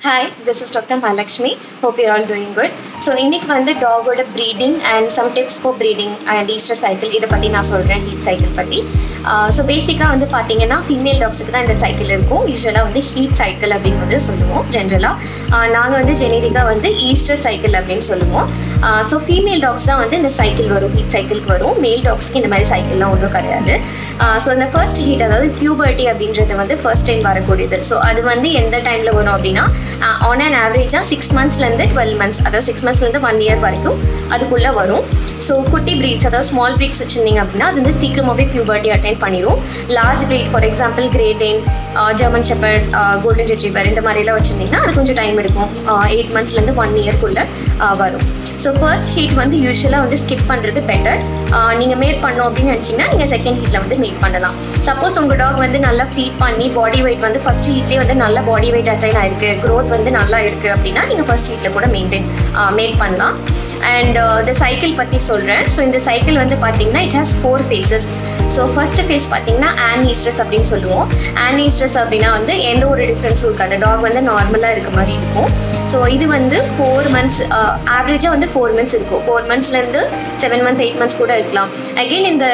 hi this is doctor Mahalakshmi hope you're all doing good so இன்னைக்கு வந்து டாகோட breeding and some tips for breeding and oestrus cycle இதை பற்றி நான் சொல்கிறேன் ஹீட் சைக்கிள் பற்றி ஸோ பேசிக்காக வந்து பார்த்தீங்கன்னா ஃபீமேல் டாக்ஸுக்கு தான் இந்த சைக்கிள் இருக்கும் யூஸ்வலாக வந்து ஹீட் சைக்கிள் அப்படின்னு வந்து சொல்லுவோம் ஜென்ரலாக நாங்கள் வந்து ஜெனரிக்காக வந்து ஈஸ்டர் சைக்கிள் அப்படின்னு சொல்லுவோம் ஸோ ஃபீமேல் டாக்ஸ் தான் வந்து இந்த சைக்கிள் வரும் ஹீட் சைக்கிளுக்கு வரும் மேல் டாக்ஸ்க்கு இந்த மாதிரி சைக்கிள்லாம் ஒன்றும் கிடையாது ஸோ இந்த ஃபர்ஸ்ட் ஹீட் அதாவது பியூபர்ட்டி அப்படின்றது வந்து ஃபர்ஸ்ட் டைம் வரக்கூடியது ஸோ அது வந்து எந்த டைமில் வரும் அப்படின்னா ஆன் அண்ட் ஆவரேஜாக சிக்ஸ் மந்த்ஸ்லேருந்து டுவெல் மந்த்ஸ் அதாவது சிக்ஸ் மந்த்ஸ்லேருந்து ஒன் இயர் வரைக்கும் அதுக்குள்ளே வரும் ஸோ குட்டி ப்ரீட்ஸ் அதாவது ஸ்மால் ப்ரீட்ஸ் வச்சுருந்தீங்க அப்படின்னா அது வந்து சீக்கிரமாகவே பியூபர்ட்டி அட்டைன் பண்ணிடும் large breed for example Great Dane German shepherd golden retriever இந்த மாதிரிலாம் வச்சுருந்தீங்கன்னா அது கொஞ்சம் டைம் எடுக்கும் எயிட் மந்த்ஸ்லேருந்து ஒன் இயர்க்குள்ளே வரும் ஸோ ஃபர்ஸ்ட் ஹீட் வந்து யூஸ்வலாக வந்து ஸ்கிப் பண்ணுறது பெட்டர் நீங்கள் மேட் பண்ணோம் அப்படின்னு நினச்சிங்கன்னா நீங்கள் செகண்ட் ஹீட்டில் வந்து மேட் பண்ணலாம் சப்போஸ் உங்கள் டாக் வந்து நல்லா ஃபீட் பண்ணி பாடி வெயிட் வந்து ஃபஸ்ட் ஹீட்லேயே வந்து நல்ல பாடி வெயிட் அட்டைன் ஆயிருக்கு க்ரோத் வந்து நல்லா இருக்குது அப்படின்னா நீங்கள் ஃபஸ்ட் ஹீட்டில் கூட மெயின்டைன் மேட் பண்ணலாம் அண்ட் இந்த சைக்கிள் பற்றி சொல்கிறேன் ஸோ இந்த சைக்கிள் வந்து பார்த்தீங்கன்னா it has four phases so first phase பார்த்தீங்கன்னா ஆன் ஈஸ்ட்ரஸ் அப்படின்னு சொல்லுவோம் ஆன் ஈஸ்ட்ரஸ் அப்படின்னா வந்து எந்த ஒரு டிஃப்ரென்ஸும் இருக்காது டாக் வந்து நார்மலாக இருக்க மாதிரி இருக்கும் ஸோ இது வந்து ஃபோர் மந்த்ஸ் ஆவரேஜாக வந்து ஃபோர் மந்த்ஸ் இருக்கும் ஃபோர் மந்த்ஸ்லேருந்து செவன் மந்த்ஸ் எயிட் மந்த்ஸ் கூட இருக்கலாம் அகெயின் இந்த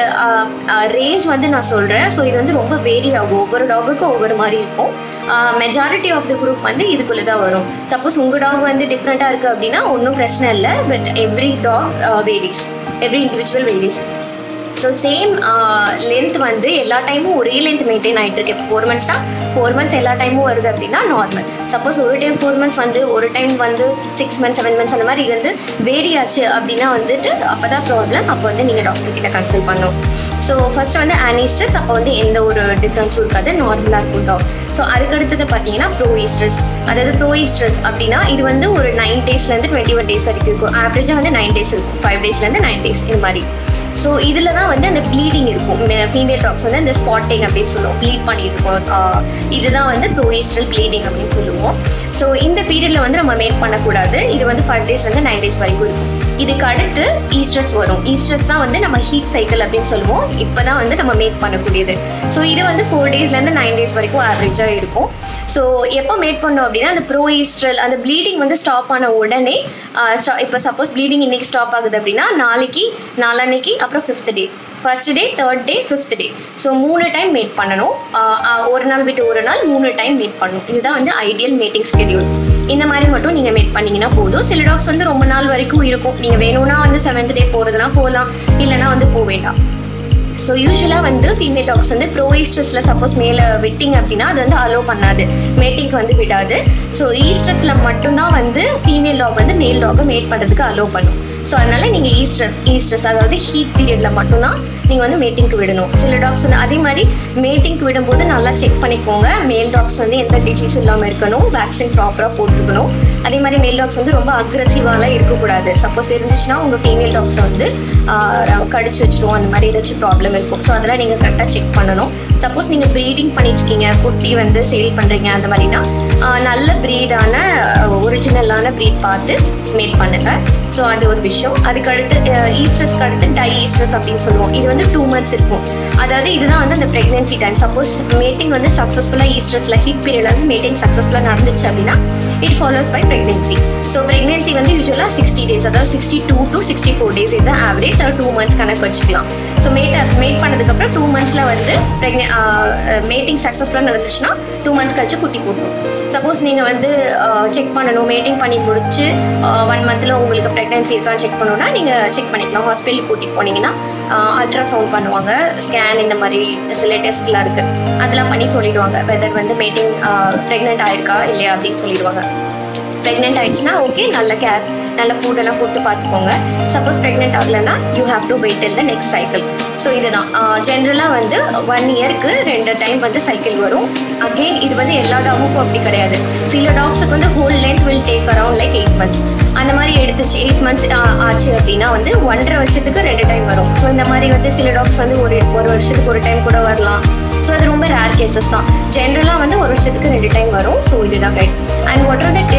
ரேஞ்ச் வந்து நான் சொல்கிறேன் ஸோ இது வந்து ரொம்ப வேரி ஆகும் ஒவ்வொரு டாகுக்கும் ஒவ்வொரு மாதிரி இருக்கும் மெஜாரிட்டி ஆஃப் த குரூப் வந்து இதுக்குள்ளே தான் வரும் சப்போஸ் உங்கள் டாக் வந்து டிஃப்ரெண்ட்டாக இருக்குது அப்படின்னா ஒன்றும் பிரச்சனை இல்லை but every dog varies every individual varies so same length வந்து எல்லா டைமும் ஒரே லென்த் மெயின்டைன் ஆகிட்டு இருக்கு இப்போ ஃபோர் மந்த்ஸ் தான் ஃபோர் மந்த்ஸ் எல்லா டைமும் வருது அப்படின்னா நார்மல் சப்போஸ் ஒரு டைம் ஃபோர் மந்த்ஸ் வந்து ஒரு டைம் வந்து சிக்ஸ் மந்த்ஸ் செவன் மந்த்ஸ் அந்த மாதிரி வந்து வேரி ஆச்சு அப்படின்னா வந்துட்டு அப்போ தான் ப்ராப்ளம் அப்போ வந்து நீங்கள் டாக்டர் கிட்ட கன்சல்ட் பண்ணணும் ஸோ ஃபர்ஸ்ட் வந்து ஆனிஸ்ட்ரஸ் அப்போ வந்து எந்த ஒரு டிஃப்ரென்ஸும் இருக்காது நார்மலாக இருக்கும் டாக் ஸோ அதுக்கடுத்தது பார்த்தீங்கன்னா ப்ரோ ஈஸ்ட்ரஸ் அதாவது ப்ரோ ஈஸ்ட்ரஸ் அப்படின்னா இது வந்து ஒரு நைன் டேஸ்லேருந்து டுவெண்ட்டி ஒன் டேஸ் வரைக்கும் இருக்கும் ஆவரேஜாக வந்து நைன் டேஸ் இருக்கும் ஃபைவ் டேஸ்லேருந்து நைன் டேஸ் இந்த மாதிரி ஸோ இதில் தான் வந்து அந்த ப்ளீடிங் இருக்கும் ஃபீமேல் டாக்ஸ் வந்து அந்த ஸ்பாட்டிங் அப்படின்னு சொல்லுவோம் ப்ளீட் பண்ணிட்டு இருக்கோம் இதுதான் வந்து ப்ரோஈஸ்ட்ரல் ப்ளீடிங் அப்படின்னு சொல்லுவோம் ஸோ இந்த பீரியடில் வந்து நம்ம மேட் பண்ணக்கூடாது இது வந்து ஃபைவ் டேஸ்லேருந்து நைன் டேஸ் வரைக்கும் இருக்கும் இதுக்கு அடுத்து ஈஸ்ட்ரஸ் வரும் ஈஸ்ட்ரஸ் தான் வந்து நம்ம ஹீட் சைக்கிள் அப்படின்னு சொல்லுவோம் இப்போ தான் வந்து நம்ம மேக் பண்ணக்கூடியது ஸோ இது வந்து ஃபோர் டேஸ்லேருந்து நைன் டேஸ் வரைக்கும் ஆவரேஜாக இருக்கும் ஸோ எப்போ மேட் பண்ணோம் அப்படின்னா அந்த ப்ரோ ஈஸ்ட்ரல் அந்த ப்ளீடிங் வந்து ஸ்டாப் ஆன உடனே இப்போ சப்போஸ் ப்ளீடிங் இன்னைக்கு ஸ்டாப் ஆகுது அப்படின்னா நாளைக்கு நாளன்னைக்கு அப்புறம் fifth day first day third day fifth day so மூணு டைம் மேட் பண்ணணும் ஒரு நாள் விட்டு ஒரு நாள் மூணு டைம் மேட் பண்ணணும் இதுதான் வந்து ஐடியல் மேட்டிங் ஸ்கெடியூல் இந்த மாதிரி மட்டும் நீங்கள் மேக் பண்ணிங்கன்னா போதும் சில டாக்ஸ் வந்து ரொம்ப நாள் வரைக்கும் இருக்கும் நீங்கள் வேணும்னா வந்து செவன்த் டே போகிறதுனா போகலாம் இல்லைனா வந்து போக வேண்டாம் ஸோ யூஸ்வலாக வந்து ஃபீமேல் டாக்ஸ் வந்து ப்ரோ ஈஸ்டர்ஸில் சப்போஸ் மேலே விட்டிங்க அப்படின்னா அது வந்து அலோவ் பண்ணாது மேட்டிங்க்கு வந்து விடாது ஸோ ஈஸ்டர்ஸில் மட்டும்தான் வந்து ஃபீமேல் டாக் வந்து மேல் டாகை மேட் பண்ணுறதுக்கு அலோவ் பண்ணும் ஸோ அதனால நீங்கள் ஈஸ்டர் ஈஸ்டர்ஸ் அதாவது ஹீட் பீரியடில் மட்டும்தான் நீங்கள் வந்து மேட்டிங்க்கு விடணும் சில டாக்ஸ் வந்து அதே மாதிரி மேட்டிங்க்கு விடும்போது நல்லா செக் பண்ணிக்கோங்க மேல் டாக்ஸ் வந்து எந்த டிசீஸ் இல்லாமல் இருக்கணும் வேக்சின் ப்ராப்பராக போட்டுருக்கணும் அதே மாதிரி மேல் டாக்ஸ் வந்து ரொம்ப அக்ரெசிவாலாம் இருக்கக்கூடாது சப்போஸ் இருந்துச்சுன்னா உங்கள் ஃபீமேல் டாக்ஸை வந்து கடிச்சு வச்சிரும் அந்த மாதிரி ஏதாச்சும் ப்ராப்ளம் இருக்கும் ஸோ அதெல்லாம் நீங்கள் கரெக்டாக செக் பண்ணணும் சப்போஸ் நீங்கள் ப்ரீடிங் பண்ணிட்டு இருக்கீங்க குட்டி வந்து சேல் பண்ணுறீங்க அந்த மாதிரினா நல்ல ப்ரீடான ஒரிஜினலான ப்ரீட் பார்த்து மேட் பண்ணுங்க ஸோ அது ஒரு விஷயம் அதுக்கடுத்து ஈஸ்டர்ஸ்க்கு அடுத்து டை ஈஸ்டர்ஸ் அப்படின்னு சொல்லுவோம் இது வந்து டூ மந்த்ஸ் இருக்கும் அதாவது இதுதான் வந்து அந்த ப்ரெக்னென்சி டைம் சப்போஸ் மேட்டிங் வந்து சக்ஸஸ்ஃபுல்லாக ஈஸ்டர்ஸில் ஹீட் பீரியடில் வந்து மேட்டிங் சக்ஸஸ்ஃபுல்லாக நடந்துச்சு அப்படின்னா it follows by pregnancy so pregnancy வந்து யூஸ்வலாக சிக்ஸ்டி டேஸ் அதாவது sixty two to sixty four days இதுதான் ஆவரேஜ் ஒரு டூ மந்த்ஸ் கணக்கு வச்சுக்கலாம் ஸோ மேட் மேட் பண்ணதுக்கப்புறம் டூ மந்த்ஸில் வந்து ப்ரெக்னெ மேட்டிங் சக்ஸஸ்ஃபுல்லாக நடந்துச்சுன்னா டூ மந்த்ஸ் கழிச்சு குட்டி போட்டுரும் சப்போஸ் நீங்கள் வந்து செக் பண்ணணும் மேட்டிங் பண்ணி முடிச்சு ஒன் மந்தில் உங்களுக்கு ப்ரெக்னன்சி இருக்கான்னு செக் பண்ணணும்னா நீங்கள் செக் பண்ணிக்கலாம் ஹாஸ்பிட்டலுக்கு கூட்டிகிட்டு போனீங்கன்னா அல்ட்ராசவுண்ட் பண்ணுவாங்க ஸ்கேன் இந்த மாதிரி சில டெஸ்ட்லாம் இருக்குது அதெல்லாம் பண்ணி சொல்லிடுவாங்க வெதர் வந்து மேட்டிங் ப்ரெக்னென்ட் ஆயிருக்கா இல்லையா அப்படின்னு சொல்லிடுவாங்க ப்ரெக்னென்ட் ஆயிடுச்சுன்னா ஓகே நல்ல கேர் நல்ல ஃபுட்டெல்லாம் கொடுத்து பார்த்துக்கோங்க சப்போஸ் ப்ரெக்னென்ட் ஆகலைன்னா you have to wait in the next cycle so இதுதான் ஜென்ரலாக வந்து ஒன் இயருக்கு ரெண்டு டைம் வந்து சைக்கிள் வரும் அகெயின் இது வந்து எல்லா டாகுக்கும் அப்படி கிடையாது சில டாக்ஸுக்கு வந்து whole length will take around like eight months அந்த மாதிரி எடுத்துச்சு எயிட் மந்த்ஸ் ஆச்சு அப்படின்னா வந்து ஒன்றரை வருஷத்துக்கு ரெண்டு டைம் வரும் ஸோ இந்த மாதிரி வந்து சில டாக்ஸ் வந்து ஒரு ஒரு வருஷத்துக்கு ஒரு டைம் கூட வரலாம் ஸோ அது ரொம்ப ரேர் கேசஸ் தான் ஜென்ரலாக வந்து ஒரு வருஷத்துக்கு ரெண்டு டைம் வரும் ஸோ இதுதான் guide and what are the tips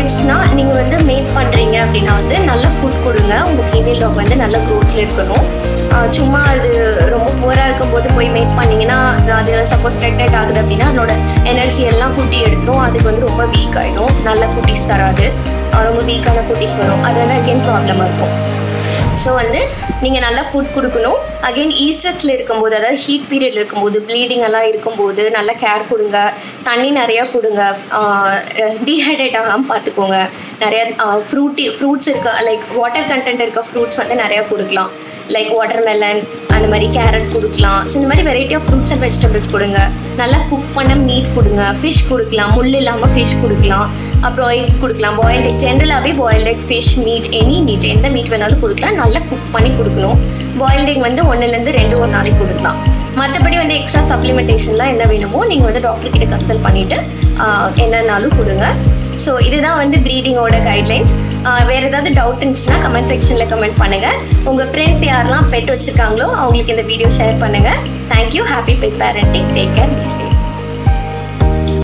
டிப்ஸ்னால் நீங்கள் வந்து மேட் பண்ணுறீங்க அப்படின்னா வந்து நல்ல ஃபுட் கொடுங்க உங்கள் ஃபீமேல் டாக் வந்து நல்ல க்ரோத்தில் இருக்கணும் ஆஹ் சும்மா அது ரொம்ப புவராக இருக்கும்போது போய் மேட் பண்ணீங்கன்னா அது சப்போஸ் ப்ரெக்னென்ட் ஆகுது அப்படின்னா அதனோட எனர்ஜி எல்லாம் குட்டி எடுத்துரும் அதுக்கு வந்து ரொம்ப வீக் ஆகிடும் நல்ல குட்டிஸ் தராது ஆஹ் ரொம்ப வீக்கான குட்டிஸ் வரும் அது வந்து அகெயின் ப்ராப்ளமாக இருக்கும் ஸோ வந்து நீங்கள் நல்லா ஃபுட் கொடுக்கணும் அகெயின் ஈஸ்டர்ஸில் இருக்கும்போது அதாவது ஹீட் பீரியடில் இருக்கும்போது ப்ளீடிங் எல்லாம் இருக்கும்போது நல்லா கேர் கொடுங்க தண்ணி நிறையா கொடுங்க டீஹைட்ரேட் ஆகாமல் பார்த்துக்கோங்க நிறைய ஃப்ரூட்டி ஃப்ரூட்ஸ் இருக்க லைக் வாட்டர் கண்டென்ட் இருக்க ஃப்ரூட்ஸ் வந்து நிறையா கொடுக்கலாம் லைக் வாட்டர் மெலன் அந்த மாதிரி கேரட் கொடுக்கலாம் ஸோ இந்த மாதிரி variety of fruits and vegetables கொடுங்க நல்லா குக் பண்ண மீட் கொடுங்க ஃபிஷ் கொடுக்கலாம் முள் இல்லாமல் ஃபிஷ் கொடுக்கலாம் அப்புறம் எக் கொடுக்கலாம் பாயில்ட் எக் ஜென்ரலாகவே boiled egg fish meat any meat எந்த மீட் வேணாலும் கொடுக்கலாம் நல்லா குக் பண்ணி கொடுக்கணும் பாயில்ட் எக் வந்து ஒன்றுலேருந்து ரெண்டு ஒரு நாளைக்கு கொடுக்கலாம் மற்றபடி வந்து எக்ஸ்ட்ரா சப்ளிமெண்டேஷன்லாம் என்ன வேணுமோ நீங்கள் வந்து டாக்டர் கிட்ட கன்சல்ட் பண்ணிவிட்டு என்னன்னாலும் கொடுங்க ஸோ இதுதான் வந்து ப்ரீடிங்கோட கைட்லைன்ஸ் வேறு ஏதாவது டவுட் இருந்துச்சுன்னா கமெண்ட் செக்ஷனில் கமெண்ட் பண்ணுங்கள் உங்கள் ஃப்ரெண்ட்ஸ் யாரெல்லாம் பெட் வச்சுருக்காங்களோ அவங்களுக்கு இந்த வீடியோ ஷேர் பண்ணுங்கள் thank you happy pet parenting take care be safe